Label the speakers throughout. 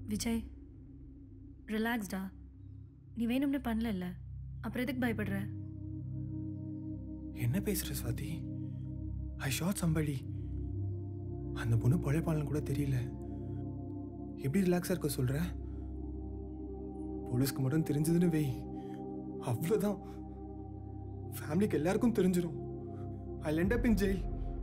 Speaker 1: விஜய் ரிலாக்ஸ்டா நீ வேணும்னு பண்ணல அப்புறம் எதுக்கு பயப்படுற
Speaker 2: என்ன பேசுற சுவாதி ஐ ஷாட் சம்படி அந்த பொண்ணு பழைப்பாளன் கூட தெரியல எப்படி ரிலாக்ஸாக இருக்க சொல்ற போலீஸ்க்கு மட்டும் தெரிஞ்சதுன்னு வை அவ்வளோதான் ஃபேமிலிக்கு எல்லாருக்கும் தெரிஞ்சிடும் I land up in jail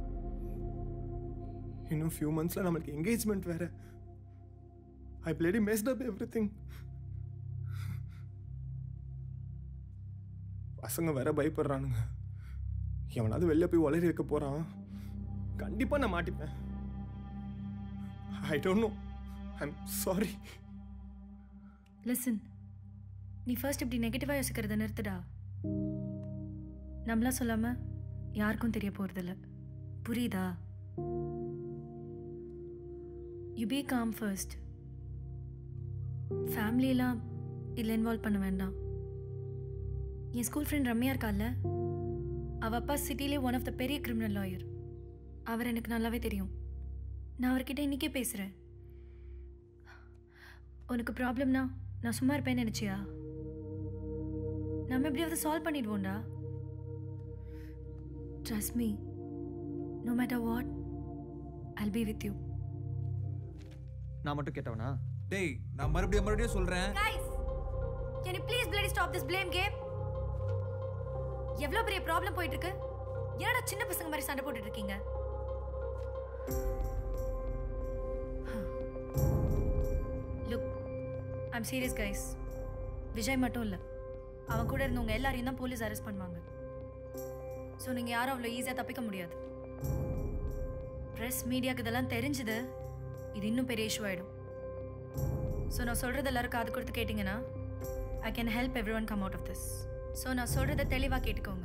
Speaker 2: இன்னும் ஃபியூ மந்த்ஸில் நம்மளுக்கு என்கேஜ்மெண்ட் வேற ஐ பிளேடி மேஸ்ட் அப் எவ்ரி திங் பசங்க வேற பயப்படுறானுங்க எவனாவது வெளில போய் உளறி வைக்க போறான் கண்டிப்பா நான் மாட்டிப்பேன் I don't know I'm sorry
Speaker 1: listen நீ ஃபர்ஸ்ட் இப்படி நெகட்டிவாக யோசிக்கிறத நிறுத்துடா நம்மளா சொல்லாம யாருக்கும் தெரிய போறதில்ல புரியுதா யூ பி காம் ஃபர்ஸ்ட் ஃபேமிலியெல்லாம் இதில் இன்வால்வ் பண்ண வேண்டாம் என் ஸ்கூல் ஃப்ரெண்ட் ரம்யா இருக்கால்ல அவ அப்பா சிட்டிலே ஒன் ஆஃப் த பெரிய கிரிமினல் லாயர் அவர் எனக்கு நல்லாவே தெரியும் நான் அவர்கிட்ட இன்னைக்கே பேசுகிறேன் உனக்கு ப்ராப்ளம்னா நான் சும்மா இருப்பேன்னு நினச்சியா நம்ம எப்படியாவது சால்வ் பண்ணிடுவோம்டா trust me no matter what I'll be with you
Speaker 3: நான் மட்டும் கேட்டவனா
Speaker 4: டேய் நான் மறுபடியும் மறுபடியும் சொல்றேன்
Speaker 1: guys can you please bloody stop this blame game எவ்வளவு பெரிய ப்ராப்ளம் போயிட்டு இருக்கு என்னடா சின்ன பசங்க மாதிரி சண்டை போட்டுட்டு இருக்கீங்க look I'm serious guys Vijay மட்டும் இல்லை அவன் கூட இருந்தவங்க எல்லாரையும் தான் போலீஸ் அரெஸ்ட் பண்ணுவாங்க ஸோ நீங்கள் யாரும் அவ்வளோ ஈஸியாக தப்பிக்க முடியாது ப்ரெஸ் மீடியாவுக்கு இதெல்லாம் தெரிஞ்சுது இது இன்னும் பெரிய இஷ்யூ ஆகிடும் ஸோ நான் சொல்கிறது எல்லாரும் காது கொடுத்து கேட்டிங்கன்னா I can help everyone come out of this so நான் சொல்கிறத தெளிவாக கேட்டுக்கோங்க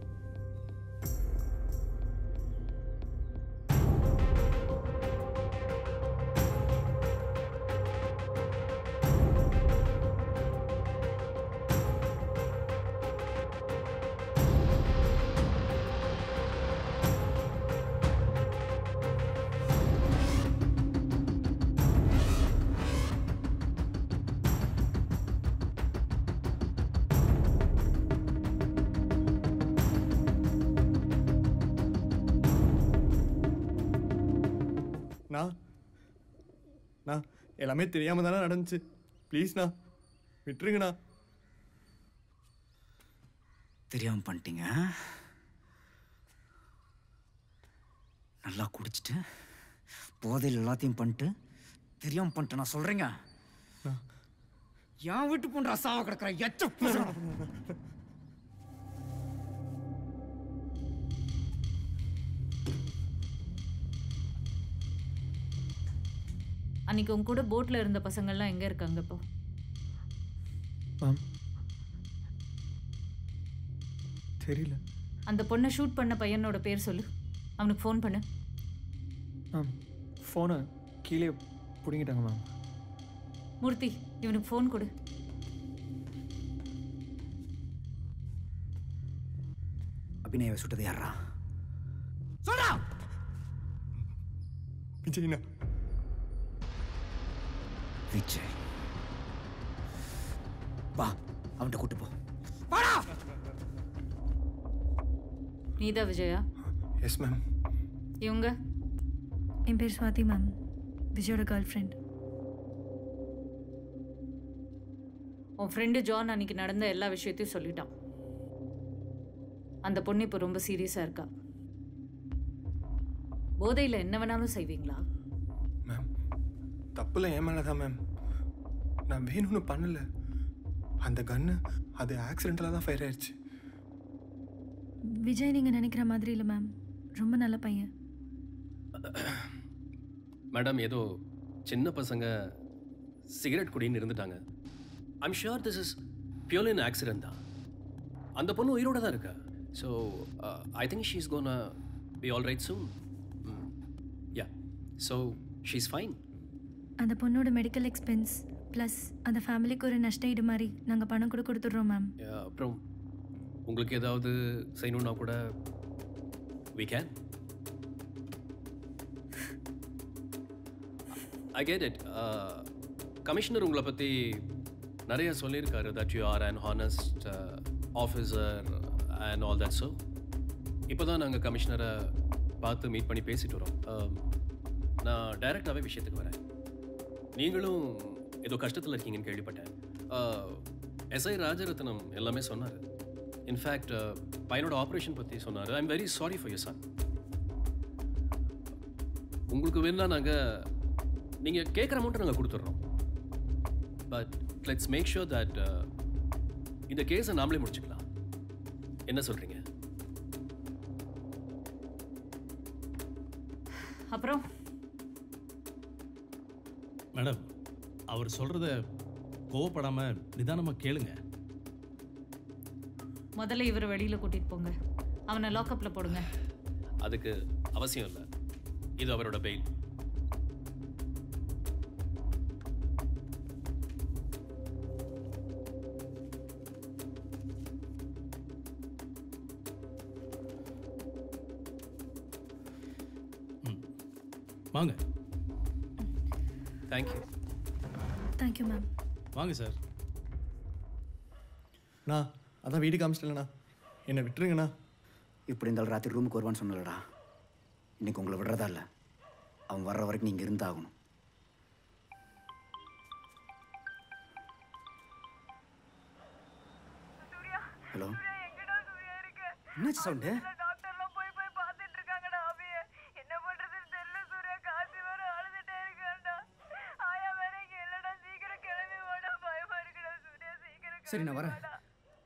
Speaker 2: நான் நான் எல்லாமே தெரியாம தானே நடந்துச்சு ப்ளீஸ்ண்ணா விட்டுருங்கண்ணா
Speaker 5: தெரியாம பண்ணிட்டீங்க நல்லா குடிச்சிட்டு போதையில் எல்லாத்தையும் பண்ணிட்டு தெரியாம பண்ணிட்டு நான் சொல்றேங்க என் வீட்டு போன்ற அசாவ கிடக்குற எச்ச பசங்க.
Speaker 6: அன்னைக்கு உங்க கூட போட்ல இருந்த பசங்கள்லாம் எங்க இருக்காங்க இப்போ
Speaker 2: மேம் தெரியல
Speaker 6: அந்த பொண்ணை ஷூட் பண்ண பையனோட பேர் சொல்லு அவனுக்கு ஃபோன் பண்ணு
Speaker 2: மேம் ஃபோனை கீழே பிடிங்கிட்டாங்க மேம்
Speaker 6: மூர்த்தி இவனுக்கு ஃபோன் கொடு
Speaker 5: அபிநயாவை சுட்டது யாரா சொல்றா
Speaker 2: விஜய்ண்ணா
Speaker 5: விஜய் வா அவன்கிட்ட கூட்டு போ
Speaker 6: நீதா விஜயா
Speaker 2: எஸ் மேம்
Speaker 6: இவங்க
Speaker 1: என் பேர் சுவாதி மேம் விஜயோட கேர்ள் ஃப்ரெண்ட்
Speaker 6: உன் ஃப்ரெண்டு ஜான் அன்னைக்கு நடந்த எல்லா விஷயத்தையும் சொல்லிட்டான் அந்த பொண்ணு இப்போ ரொம்ப சீரியஸாக இருக்கா போதையில் என்ன வேணாலும் செய்வீங்களா
Speaker 2: மேம் தப்புல என் மேலே தான் மேம் நான் வேணும்னு பண்ணல அந்த கன்னு அது ஆக்சிடென்டலாக தான் ஃபயர் ஆயிடுச்சு
Speaker 1: விஜய் நீங்கள் நினைக்கிற மாதிரி இல்லை மேம் ரொம்ப நல்ல பையன்
Speaker 7: மேடம் ஏதோ சின்ன பசங்க சிகரெட் குடின்னு இருந்துட்டாங்க I'm sure this is purely in accident தான் அந்த பொண்ணு உயிரோட தான் இருக்கா so I think she is gonna be all right soon yeah so she is fine
Speaker 1: அந்த பொண்ணோட மெடிக்கல் எக்ஸ்பென்ஸ் ப்ளஸ் அந்த ஃபேமிலிக்கு ஒரு நஷ்ட ஈடு மாதிரி நாங்கள் பணம் கூட கொடுத்துட்றோம் மேம்
Speaker 7: அப்புறம் உங்களுக்கு ஏதாவது செய்யணும்னா கூட we can I get it commissioner உங்களை பற்றி நிறைய சொல்லியிருக்காரு that you are an honest officer and all that so இப்போ தான் நாங்கள் கமிஷனரை பார்த்து மீட் பண்ணி பேசிட்டு வரோம் Um, நான் டைரெக்டாகவே விஷயத்துக்கு வரேன் நீங்களும் ஏதோ கஷ்டத்தில் இருக்கீங்கன்னு கேள்விப்பட்டேன் எஸ்ஐ ராஜரத்னம் எல்லாமே சொன்னார் இன்ஃபேக்ட் பையனோட ஆப்ரேஷன் பற்றி சொன்னார் I am very sorry for you son உங்களுக்கு வேணா நாங்கள் நீங்கள் கேட்குற அமௌண்ட்டை நாங்கள் கொடுத்துட்றோம் but let's make sure that இந்த கேஸை நாமளே முடிச்சுக்கலாம் என்ன சொல்கிறீங்க
Speaker 6: அப்புறம்
Speaker 8: மேடம் அவர் சொல்கிறத கோவப்படாமல் நிதானமாக கேளுங்க
Speaker 6: முதல்ல இவரை வெளியில கூட்டிட்டு போங்க அவனை லாக்அப்ல போடுங்க
Speaker 7: அதுக்கு அவசியம் இல்லை இது அவரோட பெயில்
Speaker 8: வாங்க
Speaker 7: தேங்க்யூ
Speaker 1: தேங்க்யூ மேம்
Speaker 8: வாங்க சார்
Speaker 2: அண்ணா அதான் வீடு காமிச்சிட்டலண்ணா என்னை விட்டுருங்கண்ணா
Speaker 5: இப்படி இருந்தாலும் ராத்திரி ரூமுக்கு வருவான்னு சொன்னலடா இன்னைக்கு உங்களை விடுறதா இல்லை அவன் வர்ற வரைக்கும் நீங்கள் இருந்தாகணும் ஹலோ என்னாச்சு சவுண்டு
Speaker 9: டாக்டர்லாம் போய் போய் பார்த்துட்டு இருக்காங்கடா அபிய என்ன பண்றதுன்னு தெரியல சூர்யா காசு வேற அழுதுட்டே இருக்கான்டா ஆயா வேற இங்க இல்லடா சீக்கிரம் கிளம்பி வாடா பயமா இருக்குடா சூர்யா சீக்கிரம்
Speaker 5: சரி நான் வரேன்
Speaker 9: வாடா.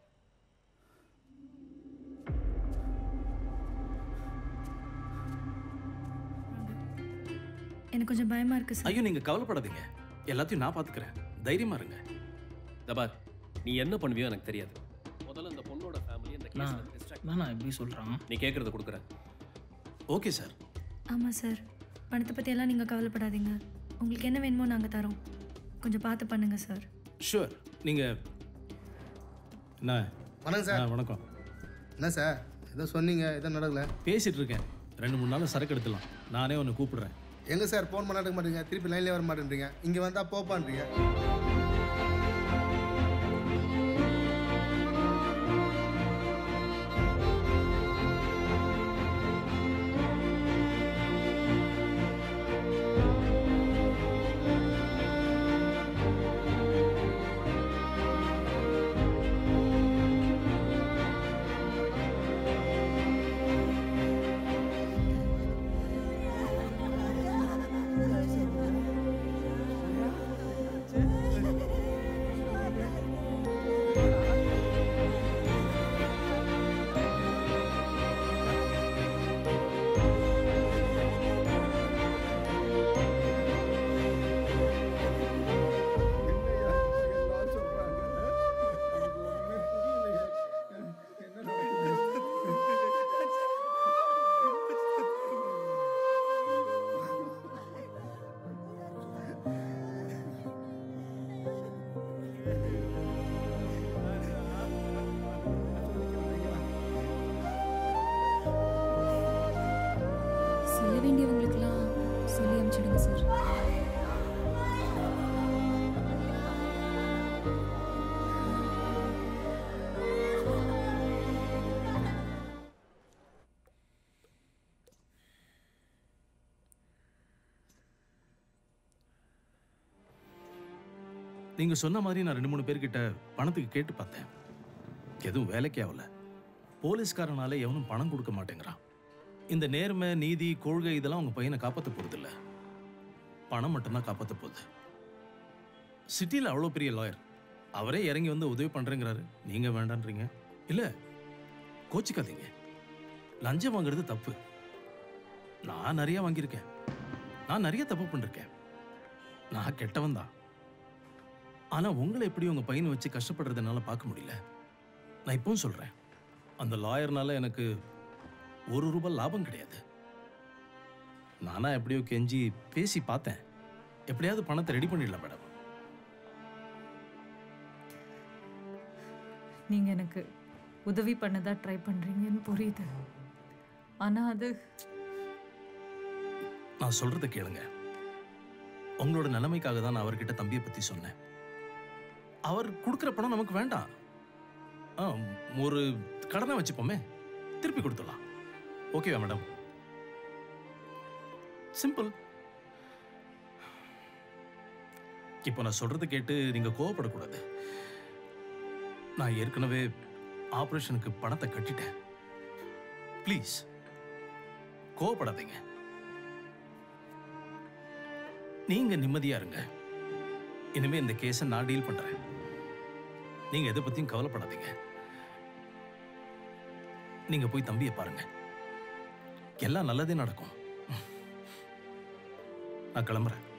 Speaker 1: எனக்கு கொஞ்சம் பயமா இருக்கு சார்
Speaker 8: ஐயோ நீங்கள் கவலைப்படாதீங்க எல்லாத்தையும் நான் பார்த்துக்கிறேன் தைரியமாக இருங்க
Speaker 7: தபார் நீ என்ன பண்ணுவியோ எனக்கு தெரியாது முதல்ல இந்த பொண்ணோட ஃபேமிலி இந்த கேஸ்ல distract
Speaker 10: நான் எப்படி சொல்கிறான்
Speaker 7: நீ கேட்குறத கொடுக்குறேன்
Speaker 8: ஓகே சார்
Speaker 1: ஆமா சார் பணத்தை பத்தி எல்லாம் நீங்க கவலைப்படாதீங்க உங்களுக்கு என்ன வேணுமோ நாங்க தரோம் கொஞ்சம் பார்த்து பண்ணுங்க சார்
Speaker 8: ஷூர் நீங்கள் என்ன
Speaker 11: வணக்கம்
Speaker 8: ஆ,
Speaker 11: சார்
Speaker 8: வணக்கம்
Speaker 11: என்ன சார் ஏதோ சொன்னீங்க ஏதோ நடக்கல
Speaker 8: பேசிகிட்டு இருக்கேன் ரெண்டு மூணு நாள் சரக்கு எடுத்துலாம் நானே ஒன்று கூப்பிடுறேன்
Speaker 11: எங்க சார் ஃபோன் பண்ண எடுக்க மாட்டீங்க திருப்பி லைன்லேயே வர மாட்டேன்றீங்க இங்கே வந்தால் போப்பான்றீங்க
Speaker 12: சொல்ல வேண்டியவங்களுக்கெல்லாம் சொல்லி அனுப்பிச்சிடுங்க சார்
Speaker 8: நீங்கள் சொன்ன மாதிரி நான் ரெண்டு மூணு பேர்கிட்ட பணத்துக்கு கேட்டு பார்த்தேன் எதுவும் வேலைக்கே ஆகல போலீஸ்காரனால எவனும் பணம் கொடுக்க மாட்டேங்கிறான் இந்த நேர்மை நீதி கொள்கை இதெல்லாம் உங்க பையனை காப்பாற்ற போறதில்ல பணம் மட்டும்தான் காப்பாற்ற போகுது சிட்டியில் அவ்வளோ பெரிய லாயர் அவரே இறங்கி வந்து உதவி பண்றேங்கிறாரு நீங்க வேண்டான்றீங்க இல்ல கோச்சிக்காதீங்க லஞ்சம் வாங்குறது தப்பு நான் நிறைய வாங்கியிருக்கேன் நான் நிறைய தப்பு பண்ணிருக்கேன் நான் கெட்டவன் தான் ஆனா உங்களை எப்படி உங்க பையனை வச்சு கஷ்டப்படுறதுனால பார்க்க முடியல நான் இப்பவும் சொல்றேன் அந்த லாயர்னால எனக்கு ஒரு ரூபாய் லாபம் கிடையாது நானா எப்படியோ கெஞ்சி பேசி பார்த்தேன் எப்படியாவது பணத்தை ரெடி பண்ணிடலாம் மேடம்
Speaker 6: நீங்க எனக்கு உதவி பண்ணதா ட்ரை பண்றீங்கன்னு புரியுது ஆனா அது
Speaker 8: நான் சொல்றத கேளுங்க உங்களோட நிலைமைக்காக தான் நான் அவர்கிட்ட தம்பியை பத்தி சொன்னேன் அவர் கொடுக்குற பணம் நமக்கு வேண்டாம் ஆ, ஒரு கடனை வச்சுப்போமே திருப்பி கொடுத்துடலாம் ஓகேவா மேடம் சிம்பிள் இப்போ நான் சொல்றது கேட்டு நீங்க கோவப்படக்கூடாது நான் ஏற்கனவே ஆபரேஷனுக்கு பணத்தை கட்டிட்டேன் ப்ளீஸ் கோவப்படாதீங்க நீங்க நிம்மதியா இருங்க இனிமே இந்த கேஸை நான் டீல் பண்றேன் நீங்க எதை பத்தியும் கவலைப்படாதீங்க நீங்க போய் தம்பியை பாருங்க எல்லாம் நல்லதே நடக்கும் நான் கிளம்புறேன்